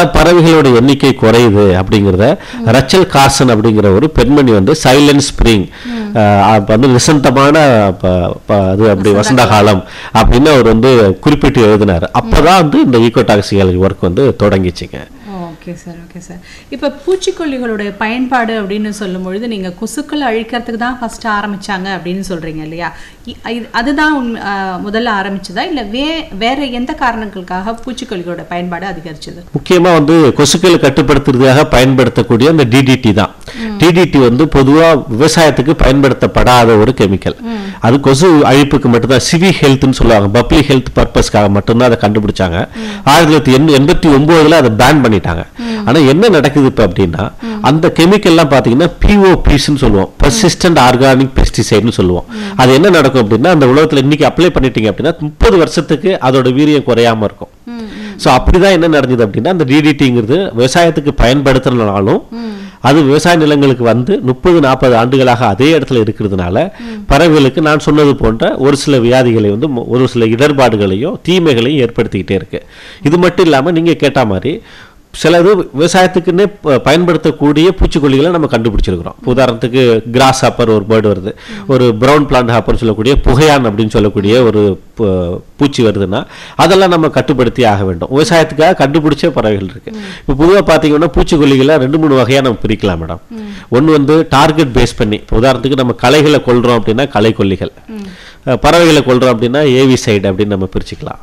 பறவைகளோட எண்ணிக்கை குறையுது அப்படிங்கிறத ரச்சல் கார்சன் அப்படிங்கிற ஒரு பெண்மணி வந்து சைலண்ட் ஸ்ப்ரிங் வந்து நிசந்தமான ப- ப- அது அப்படி வசந்த காலம் அப்படின்னு அவர் வந்து குறிப்பிட்டு எழுதினார் அப்பதான் வந்து இந்த ஈகோடாக்சிகாலஜி ஒர்க் வந்து தொடங்கிச்சுங்க ஓகே சார் ஓகே சார் இப்போ பூச்சிக்கொல்லிகளுடைய பயன்பாடு அப்படின்னு சொல்லும் பொழுது நீங்கள் கொசுக்கள் அழிக்கிறதுக்கு தான் ஃபர்ஸ்ட் ஆரம்பிச்சாங்க அப்படின்னு சொல்றீங்க இல்லையா இ- இது- அதுதான் உண்மை- ஆ, முதல்ல ஆரம்பிச்சதா இல்லை வே வேற எந்த காரணங்களுக்காக பூச்சிக்கொல்லிகளோட பயன்பாடு அதிகரிச்சது முக்கியமா வந்து கொசுக்களை கட்டுப்படுத்துறதுக்காக பயன்படுத்தக்கூடிய அந்த டிடிடி தான் டிடிடி வந்து பொதுவா விவசாயத்துக்கு பயன்படுத்தப்படாத ஒரு கெமிக்கல் அது கொசு அழிப்புக்கு மட்டும்தான் சிவி ஹெல்த்னு சொல்லுவாங்க பப்ளிக் ஹெல்த் பர்பஸ்க்காக மட்டும்தான் அதை கண்டுபிடிச்சாங்க ஆயிரத்தி தொள்ளாயிரத்தி எண் எண்பத்தி ஒன்பதுல அதை பேன் பண்ணிட்டாங்க ஆனா என்ன நடக்குது இப்ப அப்படின்னா அந்த கெமிக்கல்லாம் பாத்தீங்கன்னா பிஓபிஸ்ன்னு சொல்லுவோம் பர்சிஸ்டன்ட் ஆர்கானிக் பெஸ்டிசைட்னு சொல்லுவோம் அது என்ன நடக்கும் அப்படின்னா அந்த உலகத்துல இன்னைக்கு அப்ளை பண்ணிட்டீங்க அப்படின்னா முப்பது வருஷத்துக்கு அதோட வீரியம் குறையாம இருக்கும் ஸோ அப்படிதான் என்ன நடந்தது அப்படின்னா அந்த டிடிடிங்கிறது விவசாயத்துக்கு பயன்படுத்துறதுனாலும் அது விவசாய நிலங்களுக்கு வந்து முப்பது நாற்பது ஆண்டுகளாக அதே இடத்துல இருக்கிறதுனால பறவைகளுக்கு நான் சொன்னது போன்ற ஒரு சில வியாதிகளை வந்து மு- ஒரு சில இடர்பாடுகளையும் தீமைகளையும் ஏற்படுத்திக்கிட்டே இருக்கு இது மட்டும் இல்லாமல் நீங்கள் கேட்ட மாதிரி சிலது விவசாயத்துக்குன்னே ப- பயன்படுத்தக்கூடிய பூச்சிக்கொல்லிகளை நம்ம கண்டுபிடிச்சிருக்கிறோம் உதாரணத்துக்கு கிராஸ் ஹாப்பர் ஒரு பேர்டு வருது ஒரு பிரவுன் பிளான்ட் ஹாப்பர் சொல்லக்கூடிய புகையான் அப்படின்னு சொல்லக்கூடிய ஒரு பு- பூச்சி வருதுன்னா அதெல்லாம் நம்ம கட்டுப்படுத்தி ஆக வேண்டும் விவசாயத்துக்காக கண்டுபிடிச்ச பறவைகள் இருக்கு இப்போ பொதுவாக பார்த்தீங்கன்னா பூச்சிக்கொல்லிகளை ரெண்டு மூணு வகையாக நம்ம பிரிக்கலாம் மேடம் ஒன்று வந்து டார்கெட் பேஸ் பண்ணி இப்போ உதாரணத்துக்கு நம்ம களைகளை கொல்றோம் அப்படின்னா களைக்கொல்லிகள் அஹ் பறவைகளை கொல்றோம் அப்படின்னா ஏவி சைடு அப்படின்னு நம்ம பிரிச்சுக்கலாம்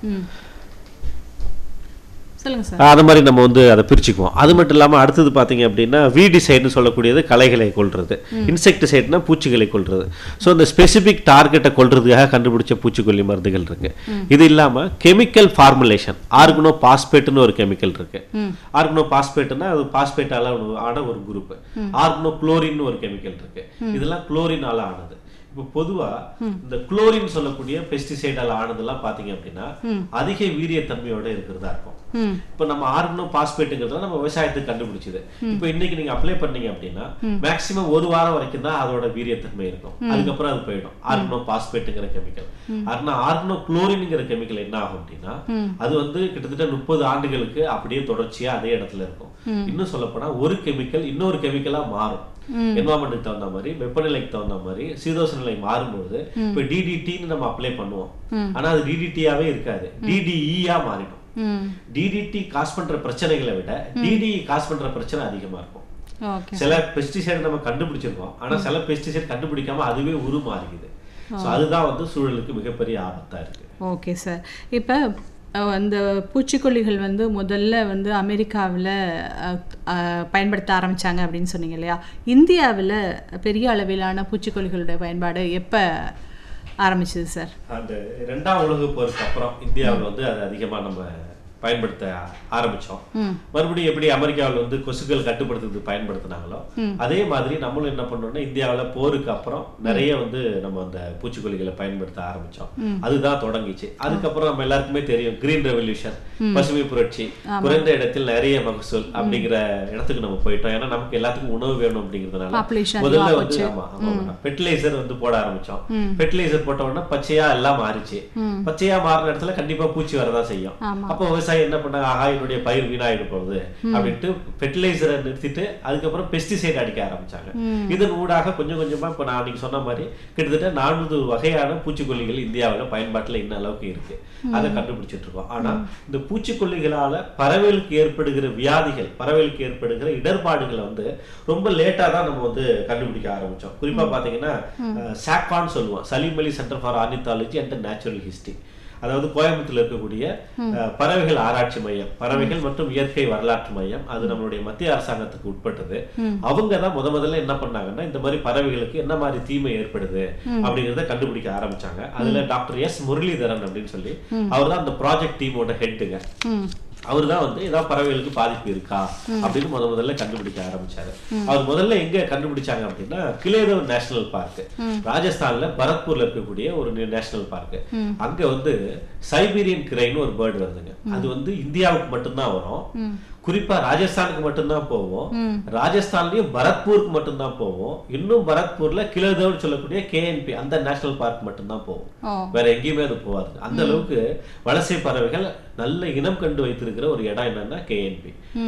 சொல்லுங்க சார் அது மாதிரி நம்ம வந்து அதை பிரிச்சுக்குவோம் அது மட்டும் இல்லாமல் அடுத்தது பார்த்தீங்க அப்படின்னா வீடிசைடுன்னு சொல்லக்கூடியது களைகளை கொல்றது இன்செக்டிசைட்னா பூச்சிகளை கொல்றது ஸோ இந்த ஸ்பெசிபிக் டார்கெட்டை கொல்றதுக்காக கண்டுபிடிச்ச பூச்சிக்கொல்லி மருந்துகள் இருக்கு இது இல்லாமல் கெமிக்கல் ஃபார்முலேஷன் ஆர்கனோ பாஸ்பேட்னு ஒரு கெமிக்கல் இருக்கு ஆர்கனோ பாஸ்பேட்னா அது பாஸ்பேட் அளவு ஆன ஒரு குரூப் ஆர்கனோ குளோரின் ஒரு கெமிக்கல் இருக்கு இதெல்லாம் குளோரினால ஆனது இப்போ பொதுவா இந்த குளோரின் சொல்லக்கூடிய பெஸ்டிசைடால ஆனதெல்லாம் பாத்தீங்க அப்படின்னா அதிக வீரியத்தன்மையோட இருக்கிறதா இருக்கும் ம் இப்போ நம்ம ஆர்கனோ பாஸ்பேட்டுங்கிறத நம்ம விவசாயத்துக்கு கண்டுபிடிச்சது இப்போ இன்னைக்கு நீங்க அப்ளை பண்ணீங்க அப்படின்னா மேக்ஸிமம் ஒரு வாரம் வரைக்கும் தான் அதோட வீரியத்தன்மை இருக்கும் அதுக்கப்புறம் அது போயிடும் ஆர்கனோ பாஸ்பேட்டுங்கிற கெமிக்கல் ஆனா ஆர்கனோ குளோரின்ங்கிற கெமிக்கல் என்ன ஆகும் அப்படின்னா அது வந்து கிட்டத்தட்ட முப்பது ஆண்டுகளுக்கு அப்படியே தொடர்ச்சியா அதே இடத்துல இருக்கும் இன்னும் சொல்ல போனா ஒரு கெமிக்கல் இன்னொரு கெமிக்கலா மாறும் என்வாமெண்ட்டுக்கு தகுந்த மாதிரி வெப்பநிலைக்கு தகுந்த மாதிரி சீதோஷ நிலை மாறும்போது இப்போ டிடிடின்னு நம்ம அப்ளை பண்ணுவோம் ஆனா அது டிடிடியாவே இருக்காது டிடிஇயா மாறிடும் ம் டிடிடி காஸ் பண்ற பிரச்சனைகளை விட டிடிஇ காஸ் பண்ற பிரச்சனை அதிகமா இருக்கும் ஓகே சில பெஸ்டிசைட் நம்ம கண்டுபிடிச்சிருக்கோம் ஆனா சில பெஸ்டிசைட் கண்டுபிடிக்காம அதுவே உருமாறிக்குது சோ அதுதான் வந்து சூழலுக்கு மிகப்பெரிய ஆபத்தா இருக்கு ஓகே சார் இப்போ அந்த பூச்சிக்கொல்லிகள் வந்து முதல்ல வந்து அமெரிக்காவில் பயன்படுத்த ஆரம்பிச்சாங்க அப்படின்னு சொன்னீங்க இல்லையா இந்தியாவில் பெரிய அளவிலான பூச்சிக்கொல்லிகளுடைய பயன்பாடு எப்போ ஆரம்பிச்சது சார் அந்த ரெண்டாம் உலக போருக்கு அப்புறம் இந்தியாவுல வந்து அது அதிகமா நம்ம பயன்படுத்த ஆரம்பிச்சோம் மறுபடியும் எப்படி அமெரிக்காவில் வந்து கொசுக்கள் கட்டுப்படுத்துறதுக்கு பயன்படுத்தினாங்களோ அதே மாதிரி நம்மளும் என்ன பண்ணோம்னா இந்தியாவுல போருக்கு அப்புறம் நிறைய வந்து நம்ம அந்த பூச்சிக்கொல்லிகளை பயன்படுத்த ஆரம்பிச்சோம் அதுதான் தொடங்கிச்சு அதுக்கப்புறம் நம்ம எல்லாருக்குமே தெரியும் கிரீன் ரெவல்யூஷன் பசுமை புரட்சி குறைந்த இடத்தில் நிறைய மகசூல் அப்படிங்கிற இடத்துக்கு நம்ம போயிட்டோம் ஏன்னா நமக்கு எல்லாத்துக்கும் உணவு வேணும் அப்படிங்கிறதுனால Population முதல்ல அதிகமா வந்து ஆமா ஆமா ஃபெர்டிலைசர் வந்து போட ஆரம்பிச்சோம் ஃபெர்டிலைசர் போட்ட உடனே பச்சையா எல்லாம் மாறிச்சு பச்சையா மாறின இடத்துல கண்டிப்பா பூச்சி வரதான் செய்யும் ஆமா. அப்போ விவசாயி என்ன பண்ணாங்க ஆஹா என்னுடைய பயிர் வீணாயிடு போகுது அப்படின்ட்டு ஃபெர்டிலைசரை நிறுத்திட்டு அதுக்கப்புறம் பெஸ்டிசைட் அடிக்க ஆரம்பிச்சாங்க இதன் ஊடாக கொஞ்சம் கொஞ்சமா இப்ப நான் நீங்க சொன்ன மாதிரி கிட்டத்தட்ட நானூறு வகையான பூச்சிக்கொல்லிகள் இந்தியாவுல பயன்பாட்டுல இன்ன அளவுக்கு இருக்கு அதை கண்டுபிடிச்சிட்டு இருக்கோம் ஆனா இந்த பூச்சிக்கொல்லிகளால பறவைகளுக்கு ஏற்படுகிற வியாதிகள் பறவைகளுக்கு ஏற்படுகிற இடர்பாடுகளை வந்து ரொம்ப லேட்டா தான் நம்ம வந்து கண்டுபிடிக்க ஆரம்பிச்சோம் குறிப்பா பாத்தீங்கன்னா சாக்வான்னு சொல்லுவோம் Salim Ali centre for ornithology and natural history அதாவது கோயம்புத்தூர்ல இருக்கக்கூடிய அஹ், பறவைகள் ஆராய்ச்சி மையம் பறவைகள் மற்றும் இயற்கை வரலாற்று மையம் அது நம்மளுடைய மத்திய அரசாங்கத்துக்கு உட்பட்டது அவங்க தான் முத முதல்ல என்ன பண்ணாங்கன்னா இந்த மாதிரி பறவைகளுக்கு என்ன மாதிரி தீமை ஏற்படுது அப்படிங்கறத கண்டுபிடிக்க ஆரம்பிச்சாங்க அதுல டாக்டர் எஸ் முரளிதரன் அப்படின்னு சொல்லி அவர் தான் அந்த ப்ராஜெக்ட் டீமோட ஹெட்டுங்க ம் அவர் தான் வந்து ஏதாவது பறவைகளுக்கு பாதிப்பு இருக்கா அப்படின்னு முத முதல்ல கண்டுபிடிக்க ஆரம்பிச்சாரு அவர் முதல்ல எங்க கண்டுபிடிச்சாங்க அப்படின்னா கிலேதவ் நேஷனல் பார்க் ராஜஸ்தான்ல பரத்பூர்ல இருக்கக்கூடிய ஒரு நேஷனல் பார்க் அங்க வந்து சைபீரியன் கிரைன்னு ஒரு பேர்டு வருதுங்க அது வந்து இந்தியாவுக்கு மட்டும்தான் வரும் குறிப்பா ராஜஸ்தானுக்கு மட்டும்தான் போவோம் ராஜஸ்தான்லயும் பரத்பூருக்கு மட்டும்தான் போவோம் இன்னும் பரத்பூர்ல கிலோதவ்னு சொல்லக்கூடிய கேஎன்பி அந்த நேஷனல் பார்க் மட்டும்தான் போவோம் ஓ வேற எங்கேயுமே அது போகாது அந்த அளவுக்கு வலசை பறவைகள் நல்ல இனம் கண்டு வைத்திருக்கிற ஒரு இடம் என்னன்னா கேஎன்பி